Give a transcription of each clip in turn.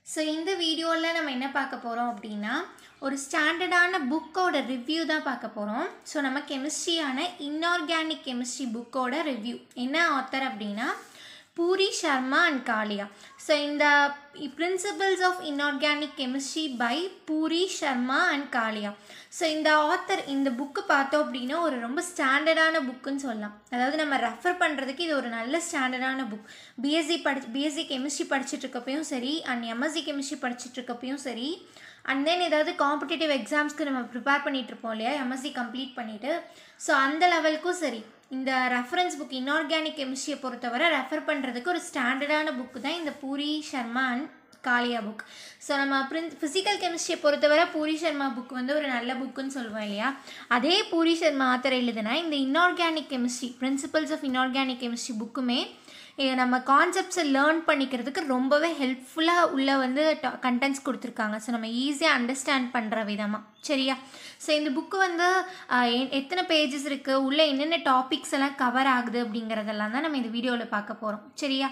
so இந்த வீடியோவில் நம்ம என்ன பார்க்க போகிறோம் அப்படின்னா ஒரு ஸ்டாண்டர்டான புக்கோட ரிவ்யூ தான் பார்க்க போகிறோம் ஸோ நம்ம கெமிஸ்ட்ரியான இன்ஆர்கானிக் கெமிஸ்ட்ரி புக்கோட ரிவ்யூ என்ன ஆத்தர் அப்படின்னா பூரி சர்மா அண்ட் காளியா ஸோ இந்த principles of inorganic chemistry by Puri Sharma and Kalia so இந்த ஆத்தர் இந்த புக்கு பார்த்தோம் அப்படின்னா ஒரு ரொம்ப ஸ்டாண்டர்டான புக்குன்னு சொல்லலாம் அதாவது நம்ம ரெஃபர் பண்ணுறதுக்கு இது ஒரு நல்ல ஸ்டாண்டர்டான புக் பிஎஸ்சி படி பிஎஸ்சி கெமிஸ்ட்ரி படிச்சுட்டு இருக்கப்பையும் சரி அண்ட் எம்எஸ்சி கெமிஸ்ட்ரி படிச்சுட்டு இருக்கப்பையும் சரி அண்ட் தென் ஏதாவது காம்படிட்டிவ் எக்ஸாம்ஸ்க்கு நம்ம ப்ரிப்பேர் பண்ணிட்டு இருப்போம் இல்லையா எம்எஸ்சி கம்ப்ளீட் பண்ணிவிட்டு ஸோ அந்த லெவலுக்கும் சரி இந்த ரெஃபரன்ஸ் புக் இன்ஆர்கானிக் கெமிஸ்ட்ரியை பொறுத்தவரை ரெஃபர் பண்ணுறதுக்கு ஒரு ஸ்டாண்டர்டான புக்கு தான் இந்த Puri Sharma and Kalia book so நம்ம பிரின் ஃபிசிக்கல் கெமிஸ்ட்ரியை பொறுத்தவரை பூரி சர்மா புக் வந்து ஒரு நல்ல புக்குன்னு சொல்லுவோம் இல்லையா அதே பூரி சர்மா ஆத்தர் எழுதுனா இந்த inorganic chemistry principles of inorganic chemistry புக்குமே இது நம்ம கான்செப்ட்ஸை லேர்ன் பண்ணிக்கிறதுக்கு ரொம்பவே ஹெல்ப்ஃபுல்லாக உள்ள வந்து கண்டென்ட்ஸ் கொடுத்துருக்காங்க ஸோ நம்ம ஈஸியாக அண்டர்ஸ்டாண்ட் பண்ணுற விதமாக சரியா ஸோ இந்த புக்கு வந்து ஆஹ், எ- எத்தனை பேஜஸ் இருக்குது உள்ளே என்னென்ன டாபிக்ஸ் எல்லாம் கவர் ஆகுது அப்படிங்கிறதெல்லாம் தான் நம்ம இந்த வீடியோவில் பார்க்க போகிறோம் சரியா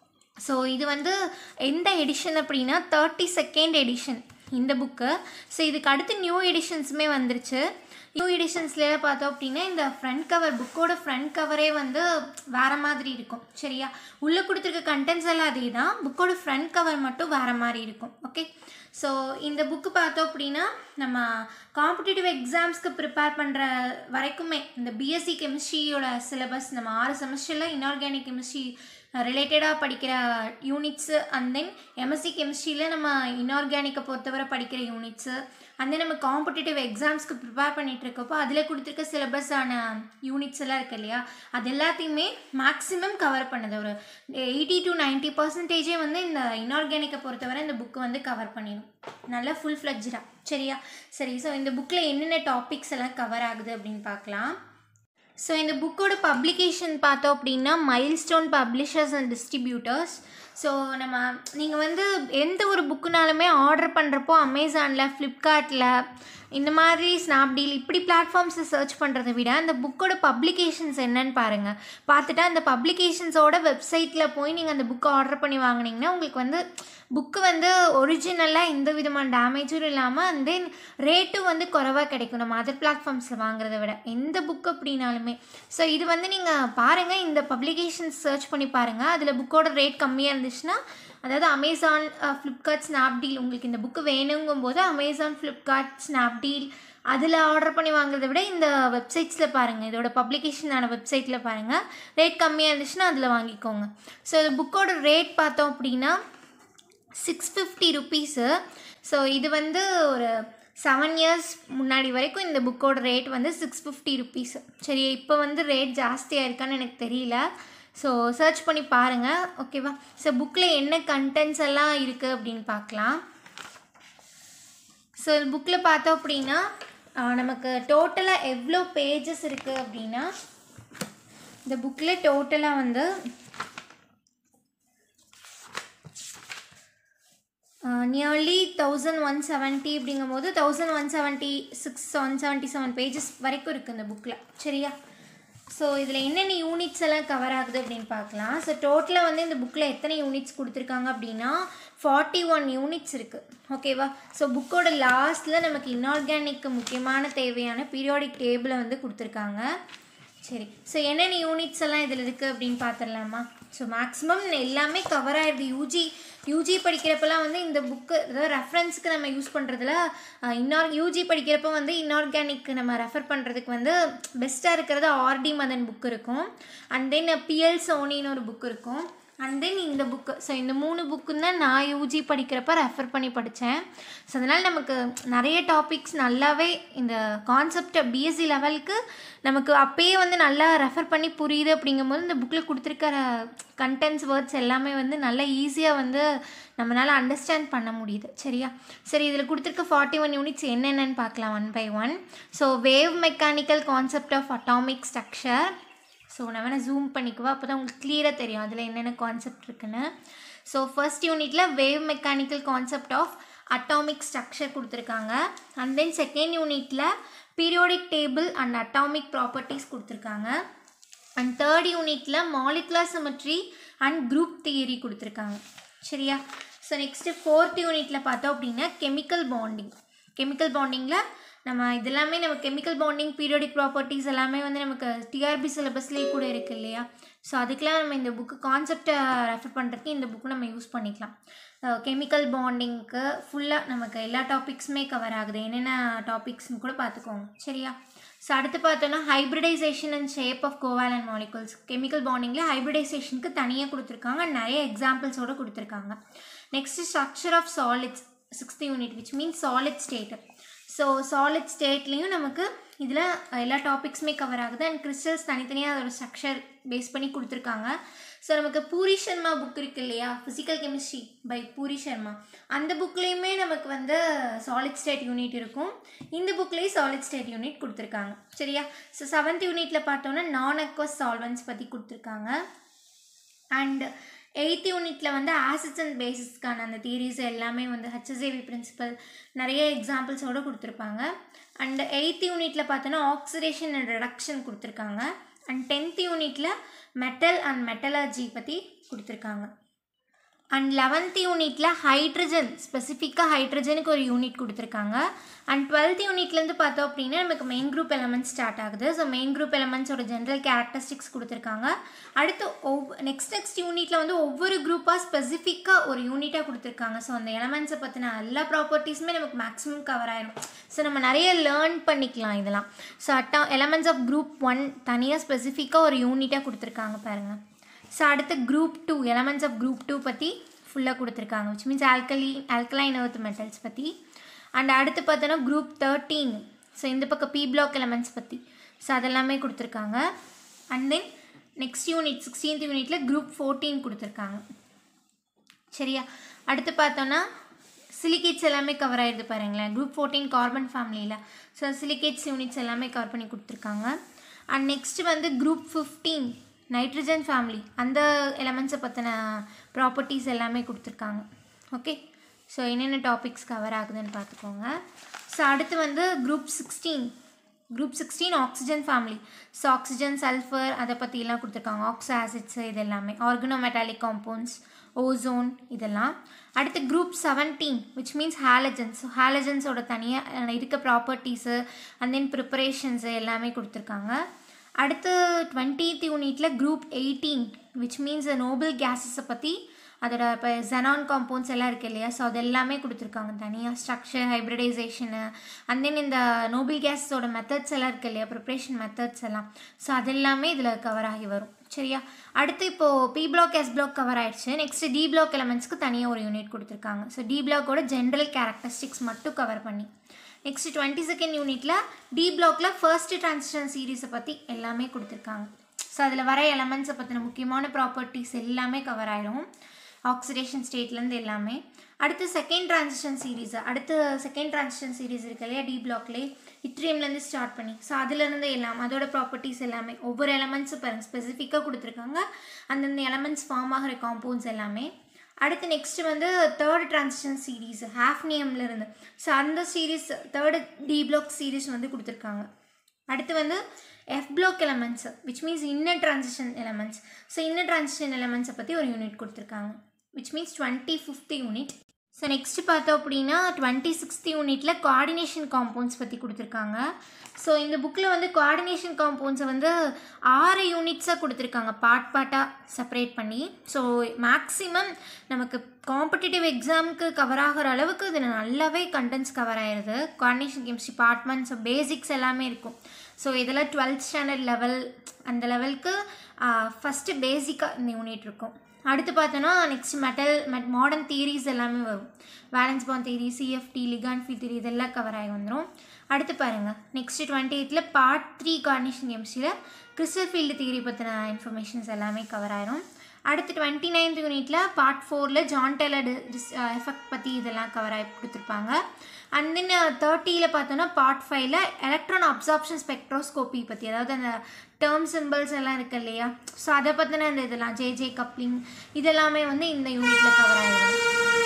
ஸோ இது வந்து எந்த எடிஷன் அப்படின்னா தேர்ட்டி செகண்ட் எடிஷன் இந்த புக்கு ஸோ இதுக்கு அடுத்து நியூ எடிஷன்ஸுமே வந்துருச்சு நியூ எடிஷன்ஸ்லாம் பார்த்தோம் அப்படின்னா இந்த ஃப்ரண்ட் கவர் புக்கோட ஃப்ரண்ட் கவரே வந்து வேறு மாதிரி இருக்கும் சரியா உள்ளே கொடுத்துருக்க கண்டென்ட்ஸ் எல்லாம் அதே தான் புக்கோட ஃப்ரண்ட் கவர் மட்டும் வேறு மாதிரி இருக்கும் ஓகே ஸோ இந்த புக்கு பார்த்தோம் அப்படின்னா நம்ம காம்படிட்டிவ் எக்ஸாம்ஸ்க்கு ப்ரிப்பேர் பண்ணுற வரைக்குமே இந்த பிஎஸ்சி கெமிஸ்ட்ரியோட சிலபஸ் நம்ம ஆறு செமஸ்டரில் இன்ஆர்கானிக் கெமிஸ்ட்ரி ரிலேட்டடாக படிக்கிற யூனிட்ஸு அண்ட் தென் எம்எஸ்சி கெமிஸ்ட்ரியில் நம்ம இன்ஆர்கானிக்கை பொறுத்தவரை படிக்கிற யூனிட்ஸு அண்ட் தென் நம்ம காம்படிட்டிவ் எக்ஸாம்ஸ்க்கு ப்ரிப்பேர் பண்ணிட்டு இருக்கப்போ அதில் கொடுத்துருக்க சிலபஸான யூனிட்ஸ் எல்லாம் இருக்கு இல்லையா அது எல்லாத்தையுமே மேக்ஸிமம் கவர் பண்ணுது ஒரு எயிட்டி டு நைன்ட்டி பர்சன்டேஜே வந்து இந்த இன்ஆர்கானிக்கை பொறுத்தவரை இந்த புக்கு வந்து கவர் பண்ணிடும் நல்லா ஃபுல் ஃப்ளெஜ்டாக சரியா சரி ஸோ இந்த புக்கில் என்னென்ன டாபிக்ஸ் எல்லாம் கவர் ஆகுது அப்படின்னு பார்க்கலாம் ஸோ இந்த புக்கோட பப்ளிகேஷன் பார்த்தோம் அப்படின்னா milestone publishers and distributors so நம்ம நீங்கள் வந்து எந்த ஒரு புக்குனாலுமே ஆர்டர் பண்ணுறப்போ அமேசானில் ஃப்ளிப்கார்ட்டில் இந்த மாதிரி ஸ்னாப்டீல் இப்படி பிளாட்ஃபார்ம்ஸை சர்ச் பண்ணுறதை விட அந்த புக்கோட பப்ளிகேஷன்ஸ் என்னன்னு பாருங்கள் பார்த்துட்டு அந்த பப்ளிகேஷன்ஸோட வெப்சைட்டில் போய் நீங்கள் அந்த புக்கை ஆர்டர் பண்ணி வாங்குனீங்கன்னா உங்களுக்கு வந்து புக்கு வந்து ஒரிஜினலாக எந்த விதமான டேமேஜும் இல்லாமல் அண்ட் தென் ரேட்டும் வந்து குறைவாக கிடைக்கும் நம்ம அதர் பிளாட்ஃபார்ம்ஸில் வாங்குறத விட எந்த புக் அப்படின்னாலுமே ஸோ இது வந்து நீங்கள் பாருங்கள் இந்த பப்ளிகேஷன்ஸ் சர்ச் பண்ணி பாருங்கள் அதில் புக்கோட ரேட் கம்மியாக இருந்துச்சுன்னா அதாவது அமேசான் ஃப்ளிப்கார்ட் ஸ்னாப்டீல் உங்களுக்கு இந்த புக்கு வேணுங்கும் போது அமேசான் ஃப்ளிப்கார்ட் ஸ்னாப்டீல் அதில் ஆர்டர் பண்ணி வாங்குறதை விட இந்த வெப்சைட்ஸில் பாருங்கள் இதோட பப்ளிகேஷனான வெப்சைட்டில் பாருங்கள் ரேட் கம்மியாக இருந்துச்சுன்னா அதில் வாங்கிக்கோங்க ஸோ இந்த புக்கோட ரேட் பார்த்தோம் அப்படின்னா சிக்ஸ் ஃபிஃப்டி ருபீஸு ஸோ இது வந்து ஒரு செவன் இயர்ஸ் முன்னாடி வரைக்கும் இந்த புக்கோட ரேட் வந்து சிக்ஸ் ஃபிஃப்டி ருபீஸ் சரி இப்போ வந்து ரேட் ஜாஸ்தியாக இருக்கான்னு எனக்கு தெரியல ஸோ சர்ச் பண்ணி பாருங்கள் ஓகேவா ஸோ புக்கில் என்ன கண்டென்ட்ஸ் எல்லாம் இருக்குது அப்படின்னு பார்க்கலாம் ஸோ புக்கில் பார்த்தோம் அப்படின்னா ஆஹ், நமக்கு டோட்டலாக எவ்வளோ பேஜஸ் இருக்குது அப்படின்னா இந்த புக்கில் டோட்டலாக வந்து நியர்லி தௌசண்ட் ஒன் செவன்ட்டி அப்படிங்கும்போது thousand one seventy six one seventy seven pages வரைக்கும் இருக்குது இந்த புக்கில் சரியா ஸோ இதில் என்னென்ன யூனிட்ஸ் எல்லாம் கவர் ஆகுது அப்படின்னு பார்க்கலாம் ஸோ டோட்டலாக வந்து இந்த புக்கில் எத்தனை யூனிட்ஸ் கொடுத்துருக்காங்க அப்படின்னா ஃபார்ட்டி ஒன் யூனிட்ஸ் இருக்குது ஓகேவா ஸோ புக்கோட லாஸ்ட்டில் நமக்கு இன்ஆர்கானிக்கு முக்கியமான தேவையான பீரியாடிக் டேபிளை வந்து கொடுத்துருக்காங்க சரி ஸோ என்னென்ன யூனிட்ஸ் எல்லாம் இதில் இருக்குது அப்படின்னு பார்த்துடலாமா ஸோ மேக்ஸிமம் எல்லாமே கவர் ஆகிடுது யூஜி யூஜி படிக்கிறப்பெல்லாம் வந்து இந்த புக்கு அதாவது ரெஃபரன்ஸ்க்கு நம்ம யூஸ் பண்ணுறதுல இன்னார் யூஜி படிக்கிறப்ப வந்து இன்ஆர்கானிக் நம்ம ரெஃபர் பண்ணுறதுக்கு வந்து பெஸ்ட்டாக இருக்கிறது ஆர்டி மதன் புக் இருக்கும் அண்ட் தென் பிஎல் சோனின்னு ஒரு புக் இருக்கும் அண்ட் தென் இந்த புக்கு ஸோ இந்த மூணு புக்கு தான் நான் யூஜி படிக்கிறப்ப ரெஃபர் பண்ணி படித்தேன் ஸோ அதனால் நமக்கு நிறைய டாபிக்ஸ் நல்லாவே இந்த கான்செப்ட் பிஎஸ்சி லெவலுக்கு நமக்கு அப்பயே வந்து நல்லா ரெஃபர் பண்ணி புரியுது அப்படிங்கும்போது இந்த புக்கில் கொடுத்துருக்கிற கண்டென்ட்ஸ் வேர்ட்ஸ் எல்லாமே வந்து நல்லா ஈஸியாக வந்து நம்மளால் அண்டர்ஸ்டாண்ட் பண்ண முடியுது சரியா சரி இதில் கொடுத்துருக்க ஃபார்ட்டி ஒன் யூனிட்ஸ் என்னென்னு பார்க்கலாம் one by one so wave mechanical concept of atomic structure so நான் வேணால் ஜூம் பண்ணிக்குவா அப்போ தான் உங்களுக்கு கிளியராக தெரியும் அதில் என்னென்ன கான்செப்ட் இருக்குன்னு ஸோ ஃபர்ஸ்ட் யூனிட்டில் wave mechanical concept of atomic structure கொடுத்துருக்காங்க அண்ட் தென் செகண்ட் யூனிட்டில் periodic table and atomic properties கொடுத்துருக்காங்க அண்ட் தேர்ட் யூனிட்டில் molecular symmetry and group theory கொடுத்துருக்காங்க சரியா ஸோ நெக்ஸ்ட்டு ஃபோர்த் யூனிட்டில் பார்த்தோம் அப்படின்னா கெமிக்கல் பாண்டிங் கெமிக்கல் பாண்டிங்கில் நம்ம இதெல்லாமே நம்ம கெமிக்கல் பாண்டிங் பீரியோடிக் ப்ராப்பர்ட்டிஸ் எல்லாமே வந்து நமக்கு டிஆர்பி சிலபஸ்லேயே கூட இருக்குது இல்லையா ஸோ அதுக்கெலாம் நம்ம இந்த புக்கு கான்செப்டை ரெஃபர் பண்ணுறதுக்கு இந்த புக்கு நம்ம யூஸ் பண்ணிக்கலாம் கெமிக்கல் பாண்டிங்க்கு ஃபுல்லாக நமக்கு எல்லா டாபிக்ஸுமே கவர் ஆகுது என்னென்ன டாபிக்ஸ்னு கூட பார்த்துக்கோங்க சரியா ஸோ அடுத்து பார்த்தோன்னா hybridization and shape of covalent molecules chemical பாண்டிங்கில் ஹைப்ரிடைசேஷனுக்கு தனியாக கொடுத்துருக்காங்க நிறைய எக்ஸாம்பிள்ஸோடு கொடுத்துருக்காங்க next structure of solids sixth unit which means solid state so solid ஸ்டேட்லேயும் நமக்கு இதில் எல்லா டாபிக்ஸுமே கவர் ஆகுது அண்ட் கிறிஸ்டல்ஸ் தனித்தனியாக அதோட ஸ்ட்ரக்சர் பேஸ் பண்ணி கொடுத்துருக்காங்க ஸோ நமக்கு பூரி சர்மா புக் இருக்கு இல்லையா physical chemistry by Puri Sharma அந்த புக்லேயுமே நமக்கு வந்து சாலிட் ஸ்டேட் யூனிட் இருக்கும் இந்த புக்லேயும் சாலிட் ஸ்டேட் யூனிட் கொடுத்துருக்காங்க சரியா ஸோ செவன்த் யூனிட்டில் பார்த்தோன்னா நான் அக்வஸ் சால்வன்ஸ் பற்றி கொடுத்துருக்காங்க அண்ட் எயித் யூனிட்டில் வந்து ஆசிட்ஸ் அண்ட் பேசிஸ்க்கான அந்த தியரிஸ் எல்லாமே வந்து ஹெச்எஸ்ஏவி பிரின்சிபல் நிறைய எக்ஸாம்பிள்ஸோடு கொடுத்துருப்பாங்க அண்ட் எயித் யூனிட்டில் பார்த்தோன்னா ஆக்சிடேஷன் அண்ட் ரிடக்ஷன் கொடுத்துருக்காங்க அண்ட் டென்த் யூனிட்டில் மெட்டல் அண்ட் மெட்டலர்ஜி பற்றி கொடுத்துருக்காங்க அண்ட் லெவன்த் யூனிட்டில் ஹைட்ரஜன் ஸ்பெசிஃபிக்காக ஹைட்ரஜனுக்கு ஒரு யூனிட் கொடுத்துருக்காங்க அண்ட் டுவெல்த் யூனிட்லேருந்து பார்த்தோம் அப்படின்னா நமக்கு மெயின் குரூப் எலமெண்ட்ஸ் ஸ்டார்ட் ஆகுது ஸோ மெயின் குரூப் எலமெண்ட்ஸோட ஜென்ரல் கேரக்டரிஸ்டிக்ஸ் கொடுத்துருக்காங்க அடுத்து ஒவ் நெக்ஸ்ட் நெக்ஸ்ட் யூனிட்டில் வந்து ஒவ்வொரு குரூப்பாக ஸ்பெசிஃபிக்காக ஒரு யூனிட்டாக கொடுத்துருக்காங்க ஸோ அந்த எலமெண்ட்ஸை பற்றின எல்லா ப்ராப்பர்ட்டிஸுமே நமக்கு மேக்ஸிமம் கவர் ஆயிடும் ஸோ நம்ம நிறைய லேர்ன் பண்ணிக்கலாம் இதெல்லாம் ஸோ அட்டா எலமெண்ட்ஸ் ஆஃப் குரூப் ஒன் தனியாக ஸ்பெசிஃபிக்காக ஒரு யூனிட்டாக கொடுத்துருக்காங்க பாருங்கள் ஸோ அடுத்து group two elements of group two பற்றி ஃபுல்லாக கொடுத்துருக்காங்க which means alkali alkaline earth metals பற்றி அண்ட் அடுத்து பார்த்தோன்னா குரூப் தேர்ட்டீன் ஸோ இந்த பக்கம் பி பிளாக் எலமெண்ட்ஸ் பற்றி ஸோ அதெல்லாமே கொடுத்துருக்காங்க and then next unit sixteenth யூனிட்டில் குரூப் ஃபோர்டீன் கொடுத்துருக்காங்க சரியா அடுத்து பார்த்தோன்னா சிலிகேட்ஸ் எல்லாமே கவர் ஆகிடுது பாருங்களேன் குரூப் ஃபோர்டீன் கார்பன் ஃபேமிலியில் ஸோ சிலிகேட்ஸ் யூனிட்ஸ் எல்லாமே கவர் பண்ணி கொடுத்துருக்காங்க அண்ட் நெக்ஸ்ட்டு வந்து குரூப் ஃபிஃப்டீன் நைட்ரஜன் ஃபேமிலி அந்த எலமெண்ட்ஸை பற்றின ப்ராப்பர்ட்டிஸ் எல்லாமே கொடுத்துருக்காங்க ஓகே ஸோ என்னென்ன டாபிக்ஸ் கவர் ஆகுதுன்னு பார்த்துக்கோங்க ஸோ அடுத்து வந்து group sixteen group sixteen oxygen family so oxygen sulphur அதை பற்றிலாம் கொடுத்துருக்காங்க ஆக்ஸோ ஆசிட்ஸு இது எல்லாமே ஆர்கனோமெட்டாலிக் காம்பவுண்ட்ஸ் ஓசோன் இதெல்லாம் அடுத்து group seventeen which means halogens so ஹாலஜன்ஸோட தனியாக இருக்க ப்ராப்பர்ட்டிஸு அண்ட் தென் ப்ரிப்பரேஷன்ஸு எல்லாமே கொடுத்துருக்காங்க அடுத்து டுவெண்ட்டீத் யூனிட்டில் group eighteen which means noble கேஸஸை பற்றி அதோட இப்போ ஜெனான் காம்பவுண்ட்ஸ் எல்லாம் இருக்குது இல்லையா ஸோ அது எல்லாமே கொடுத்துருக்காங்க தனியாக ஸ்ட்ரக்சர் ஹைப்ரிடைசேஷனு அண்ட் தென் இந்த நோபல் கேஸஸோட மெத்தட்ஸ் எல்லாம் இருக்குது இல்லையா ப்ரிப்ரேஷன் மெத்தட்ஸ் எல்லாம் ஸோ அது எல்லாமே இதில் கவர் ஆகி வரும் சரியா அடுத்து இப்போது P block S block cover ஆயிடுச்சு நெக்ஸ்ட் டி பிளாக் எலமெண்ட்ஸ்க்கு தனியாக ஒரு யூனிட் கொடுத்துருக்காங்க ஸோ டி பிளாக்கோட ஜென்ரல் கேரக்டரிஸ்டிக்ஸ் மட்டும் கவர் பண்ணி நெக்ஸ்ட் டுவெண்ட்டி செகண்ட் யூனிட்டில் டி பிளாக்ல ஃபர்ஸ்ட் டிரான்சிஷன் சீரீஸை பற்றி எல்லாமே கொடுத்துருக்காங்க ஸோ அதில் வர எலமெண்ட்ஸை பற்றின முக்கியமான ப்ராப்பர்ட்டிஸ் எல்லாமே கவர் ஆயிடும் ஆக்சிடேஷன் ஸ்டேட்லேருந்து எல்லாமே அடுத்து செகண்ட் டிரான்சிஷன் சீரீஸ் அடுத்து செகண்ட் டிரான்சிஷன் சீரீஸ் இருக்கு இல்லையா டி பிளாக்லேயே இட்ரியம்லேருந்து ஸ்டார்ட் பண்ணி ஸோ அதுலேருந்து எல்லாம் அதோட ப்ராப்பர்ட்டிஸ் எல்லாமே ஒவ்வொரு எலமெண்ட்ஸும் பாருங்கள் ஸ்பெசிஃபிக்காக கொடுத்துருக்காங்க அந்தந்த எலமெண்ட்ஸ் ஃபார்ம் ஆகிற காம்பவுண்ட்ஸ் எல்லாமே அடுத்து நெக்ஸ்ட் வந்து தேர்ட் டிரான்சிஷன் சீரீஸ் ஹாஃப்னியம்ல இருந்து ஸோ அந்த series third D block series வந்து கொடுத்துருக்காங்க அடுத்து வந்து F block elements which means inner transition elements so inner transition எலமெண்ட்ஸை பற்றி ஒரு யூனிட் கொடுத்துருக்காங்க which means twenty fifth unit so next பார்த்தோம் அப்படின்னா டுவெண்ட்டி சிக்ஸ்த் யூனிட்டில் கோஆர்டினேஷன் காம்பவுண்ட்ஸ் பற்றி கொடுத்துருக்காங்க ஸோ இந்த புக்கில் வந்து கோஆர்டினேஷன் காம்பவுண்ட்ஸை வந்து ஆறு யூனிட்ஸாக கொடுத்துருக்காங்க பார்ட் பார்ட்டாக செப்பரேட் பண்ணி ஸோ மேக்ஸிமம் நமக்கு காம்படிட்டிவ் எக்ஸாமுக்கு கவர் ஆகிற அளவுக்கு இது நல்லாவே கண்டென்ட்ஸ் கவர் ஆயிடுது coordination chemistry part one so basics எல்லாமே இருக்கும் ஸோ இதெல்லாம் டுவெல்த் ஸ்டாண்டர்ட் லெவல் அந்த லெவலுக்கு ஃபஸ்ட்டு பேசிக்காக இந்த யூனிட் இருக்கும் அடுத்து பார்த்தோன்னா next metal met modern theories எல்லாமே வரும் valence bond theory CFT ligand ஃபி தியரி இதெல்லாம் கவர் ஆகி வந்துடும் அடுத்து பாருங்கள் நெக்ஸ்ட் டுவெண்ட்டி எயித்தில் பார்ட் த்ரீ கார்னிஷன் கெமிஸ்ட்ரியில் கிறிஸ்டல் ஃபீல்டு தியரி பற்றின இன்ஃபர்மேஷன்ஸ் எல்லாமே கவர் ஆயிரும் அடுத்து டுவெண்ட்டி நைன்த் யூனிட்டில் பார்ட் ஃபோரில் ஜான் டெய்லர் டிஸ் எஃபெக்ட் பற்றி இதெல்லாம் கவர் ஆகி கொடுத்துருப்பாங்க அண்ட் தென் தேர்ட்டியில் பார்த்தோன்னா பார்ட் ஃபைவ்ல எலக்ட்ரான் அப்சார்ப்ஷன் ஸ்பெக்ட்ரோஸ்கோப்பி பற்றி அதாவது அந்த டேர்ம் சிம்பிள்ஸ் எல்லாம் இருக்கு இல்லையா ஸோ அதை பற்றின இந்த இதெல்லாம் ஜே ஜே கப்ளிங் இதெல்லாமே வந்து இந்த யூனிட்டில் கவர் ஆகிடும்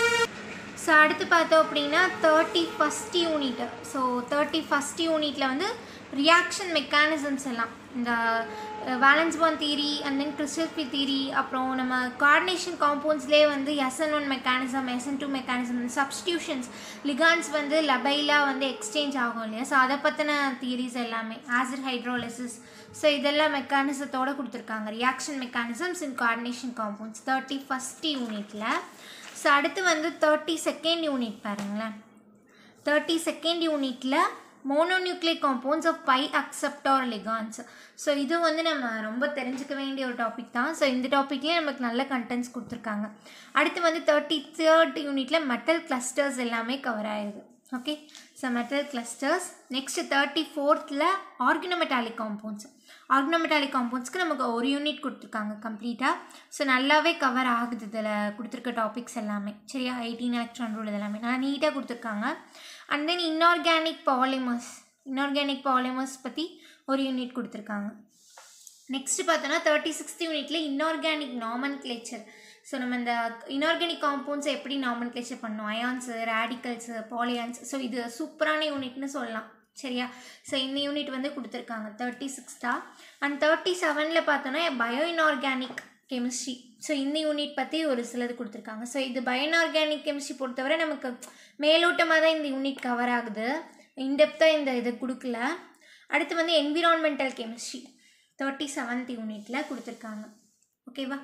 ஸோ அடுத்து பார்த்தோம் அப்படின்னா thirty first unit so thirty first யூனிட்டில் வந்து ரியாக்ஷன் மெக்கானிசம்ஸ் எல்லாம் இந்த valence bond theory and then crystal field theory அப்புறம் நம்ம கோஆர்டினேஷன் காம்பவுண்ட்ஸ்லேயே வந்து SN one mechanism SN two mechanism substitutions ligands வந்து லபைலாக வந்து எக்ஸ்சேஞ்ச் ஆகும் இல்லையா ஸோ அதை பற்றின தியரிஸ் எல்லாமே ஆசிட் ஹைட்ரோலிசிஸ் ஸோ இதெல்லாம் மெக்கானிசத்தோடு கொடுத்துருக்காங்க reaction mechanisms in coordination compounds thirty first யூனிட்டில் ஸோ அடுத்து வந்து தேர்ட்டி செகண்ட் யூனிட் பாருங்களேன் தேர்ட்டி செகண்ட் யூனிட்டில் mononuclear compounds of pi acceptor ligands so இது வந்து நம்ம ரொம்ப தெரிஞ்சுக்க வேண்டிய ஒரு டாபிக் தான் ஸோ இந்த டாப்பிக்லேயே நமக்கு நல்ல கண்டென்ட்ஸ் கொடுத்துருக்காங்க அடுத்து வந்து தேர்ட்டி தேர்ட் யூனிட்டில் மெட்டல் கிளஸ்டர்ஸ் எல்லாமே கவர் ஆயிடுது okay so metal clusters next thirty ஃபோர்த்தில் ஆர்கனமெட்டாலிக் காம்பவுண்ட்ஸ் ஆர்கனமெட்டாலிக் காம்பவுண்ட்ஸ்க்கு நமக்கு ஒரு யூனிட் கொடுத்துருக்காங்க கம்ப்ளீட்டாக ஸோ நல்லாவே கவர் ஆகுது இதில் கொடுத்துருக்க டாபிக்ஸ் எல்லாமே சரியா எயிட்டீன் எலக்ட்ரான் ரூல் இதெல்லாமே நல்லா நீட்டாக கொடுத்துருக்காங்க and then inorganic polymers inorganic polymers பற்றி ஒரு யூனிட் கொடுத்துருக்காங்க நெக்ஸ்ட் பார்த்தோன்னா தேர்ட்டி சிக்ஸ்த் யூனிட்ல இன்ஆர்கானிக் நாமன் கிளேச்சர் ஸோ நம்ம இந்த இன்ஆர்கானிக் காம்பவுண்ட்ஸை எப்படி நாமன் கிளேச்சர் பண்ணோம் அயான்ஸு ரேடிக்கல்ஸு பாலியான்ஸ் ஸோ இது சூப்பரான யூனிட்னு சொல்லலாம் சரியா ஸோ இந்த யூனிட் வந்து கொடுத்துருக்காங்க தேர்ட்டி சிக்ஸ்த்தா அண்ட் தேர்ட்டி செவனில் பார்த்தோன்னா பயோ இன்ஆர்கானிக் கெமிஸ்ட்ரி ஸோ இந்த யூனிட் பற்றி ஒரு சிலது கொடுத்துருக்காங்க ஸோ இது பயோனார்கானிக் கெமிஸ்ட்ரி பொறுத்தவரை நமக்கு மேலோட்டமாக தான் இந்த யூனிட் கவர் ஆகுது இன்டெப்த்தாக இந்த இது கொடுக்கல அடுத்து வந்து என்விரான்மெண்டல் கெமிஸ்ட்ரி தேர்ட்டி செவன்த் யூனிட்டில் கொடுத்துருக்காங்க ஓகேவா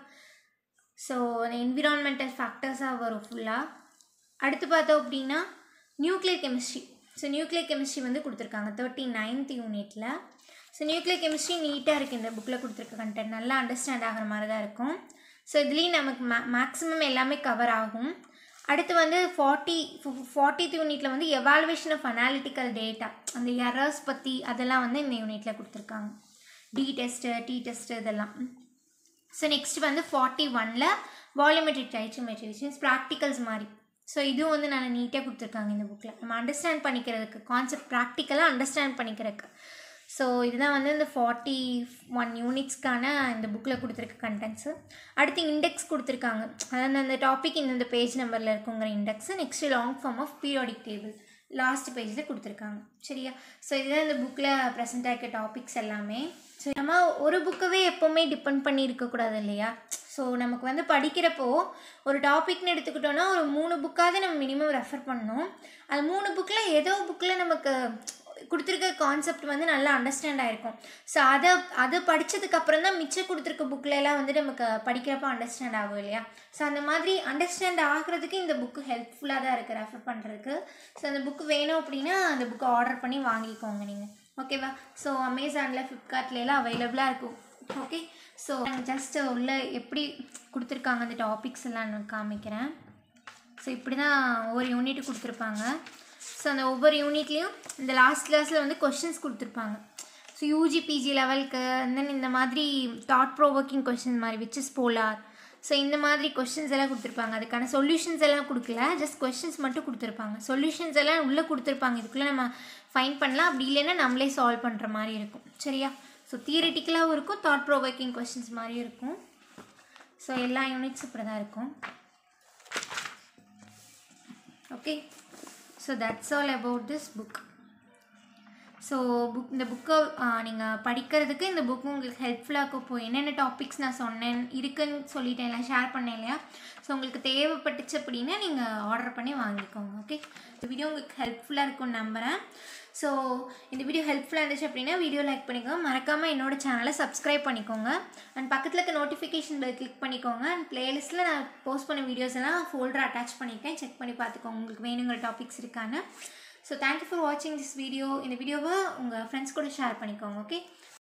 ஸோ என்விரான்மெண்டல் ஃபேக்டர்ஸாக வரும் ஃபுல்லாக அடுத்து பார்த்தோம் அப்படின்னா nuclear chemistry so nuclear chemistry வந்து கொடுத்துருக்காங்க தேர்ட்டி நைன்த் யூனிட்டில் ஸோ நியூக்ளியர் கெமிஸ்ட்ரி நீட்டாக இருக்குது இந்த புக்கில் கொடுத்துருக்க கண்டென்ட் நல்லா அண்டர்ஸ்டாண்ட் ஆகிற மாதிரி தான் இருக்கும் ஸோ இதுலேயும் நமக்கு மே மேக்ஸிமம் எல்லாமே கவர் ஆகும் அடுத்து வந்து ஃபார்ட்டி ஃபார்ட்டித் யூனிட்டில் வந்து எவாலுவேஷன் ஆஃப் அனாலிட்டிக்கல் டேட்டா அந்த எரர்ஸ் பற்றி அதெல்லாம் வந்து இந்த யூனிட்டில் கொடுத்துருக்காங்க டி டெஸ்ட்டு டி டெஸ்ட்டு இதெல்லாம் ஸோ நெக்ஸ்ட் வந்து ஃபார்ட்டி ஒனில் வால்யூமெட்ரிக் டைட்ரோமெட்ரிக் மீன்ஸ் ப்ராக்டிகல்ஸ் மாதிரி ஸோ இதுவும் வந்து நல்லா நீட்டாக கொடுத்துருக்காங்க இந்த புக்கில் நம்ம அண்டர்ஸ்டாண்ட் பண்ணிக்கிறதுக்கு கான்செப்ட் ப்ராக்டிக்கலாக அண்டர்ஸ்டாண்ட் பண்ணிக்கிறதுக்கு ஸோ இதுதான் வந்து இந்த ஃபார்ட்டி ஒன் யூனிட்ஸ்க்கான இந்த புக்கில் கொடுத்துருக்க கண்டென்ட்ஸு அடுத்து இண்டெக்ஸ் கொடுத்துருக்காங்க அதாவது அந்த டாபிக் இந்தந்த பேஜ் நம்பரில் இருக்குங்கிற index next long form of periodic table last பேஜில் கொடுத்துருக்காங்க சரியா ஸோ இதுதான் இந்த புக்கில் ப்ரெசென்ட் ஆகிற டாபிக்ஸ் எல்லாமே ஸோ நம்ம ஒரு புக்கவே எப்போவுமே டிபெண்ட் பண்ணி இருக்கக்கூடாது இல்லையா ஸோ நமக்கு வந்து படிக்கிறப்போ ஒரு டாபிக்னு எடுத்துக்கிட்டோன்னா ஒரு மூணு புக்காவது நம்ம மினிமம் ரெஃபர் பண்ணணும் அது மூணு புக்கில் ஏதோ புக்கில் நமக்கு கொடுத்துருக்க கான்செப்ட் வந்து நல்லா அண்டர்ஸ்டாண்ட் ஆகிருக்கும் ஸோ அதை அதை படித்ததுக்கப்புறம் தான் மிச்சம் கொடுத்துருக்க புக்கில் எல்லாம் வந்து நமக்கு படிக்கிறப்போ அண்டர்ஸ்டாண்ட் ஆகும் இல்லையா ஸோ அந்த மாதிரி அண்டர்ஸ்டாண்ட் ஆகிறதுக்கு இந்த புக்கு ஹெல்ப்ஃபுல்லாக தான் இருக்குது ரெஃபர் பண்ணுறதுக்கு ஸோ அந்த புக்கு வேணும் அப்படின்னா அந்த புக்கை ஆர்டர் பண்ணி வாங்கிக்கோங்க நீங்கள் ஓகேவா ஸோ அமேசானில் ஃப்ளிப்கார்ட்லாம் அவைலபிளாக இருக்கும் ஓகே ஸோ நாங்கள் ஜஸ்ட் உள்ள எப்படி கொடுத்துருக்காங்க அந்த டாபிக்ஸ் எல்லாம் நான் காமிக்கிறேன் ஸோ இப்படி தான் ஒவ்வொரு யூனிட் கொடுத்துருப்பாங்க ஸோ அந்த ஒவ்வொரு யூனிட்லேயும் இந்த லாஸ்ட் கிளாஸில் வந்து கொஷின்ஸ் கொடுத்துருப்பாங்க ஸோ யூஜி பிஜி லெவலுக்கு தென் இந்த மாதிரி தாட் ப்ரோவோக்கிங் கொஷின் மாதிரி விச் இஸ் போலார் ஸோ இந்த மாதிரி கொஷின்ஸ் எல்லாம் கொடுத்துருப்பாங்க அதுக்கான சொல்யூஷன்ஸ் எல்லாம் கொடுக்கல ஜஸ்ட் கொஷின்ஸ் மட்டும் கொடுத்துருப்பாங்க சொல்யூஷன்ஸ் எல்லாம் உள்ளே கொடுத்துருப்பாங்க இதுக்குள்ளே நம்ம ஃபைன் பண்ணலாம் அப்படி இல்லைன்னா நம்மளே சால்வ் பண்ணுற மாதிரி இருக்கும் சரியா ஸோ தியரிட்டிக்கலாகவும் இருக்கும் தாட் ப்ரோவோக்கிங் கொஷின்ஸ் மாதிரியும் இருக்கும் ஸோ எல்லா யூனிட்ஸும் இப்படி தான் இருக்கும் okay so that's all about this book so book இந்த புக்கை நீங்கள் படிக்கிறதுக்கு இந்த புக் உங்களுக்கு ஹெல்ப்ஃபுல்லாக இருக்கும் இப்போ என்னென்ன டாபிக்ஸ் நான் சொன்னேன் இருக்குன்னு சொல்லிட்டேன் எல்லாம் ஷேர் பண்ணேன் இல்லையா ஸோ உங்களுக்கு தேவைப்பட்டுச்சு அப்படின்னா நீங்கள் ஆர்டர் பண்ணி வாங்கிக்கோங்க ஓகே இந்த வீடியோ உங்களுக்கு ஹெல்ப்ஃபுல்லாக இருக்கும்னு நம்புகிறேன் ஸோ இந்த வீடியோ ஹெல்ப்ஃபுல்லாக இருந்துச்சு அப்படின்னா வீடியோ லைக் பண்ணிக்கோங்க மறக்காமல் என்னோட சேனலை சப்ஸ்கிரைப் பண்ணிக்கோங்க அண்ட் பக்கத்தில் இருக்க நோட்டிஃபிகேஷன் பெல் கிளிக் பண்ணிக்கோங்க அண்ட் பிளேலிஸ்ட்டில் நான் போஸ்ட் பண்ண வீடியோஸ் எல்லாம் ஃபோல்டர் அட்டாச் பண்ணியிருக்கேன் செக் பண்ணி பார்த்துக்கோங்க உங்களுக்கு வேணுங்கிற டாபிக்ஸ் இருக்கான்னு ஸோ தேங்க்யூ ஃபார் வாட்சிங் திஸ் வீடியோ இந்த வீடியோவை உங்கள் ஃப்ரெண்ட்ஸ் கூட ஷேர் பண்ணிக்கோங்க ஓகே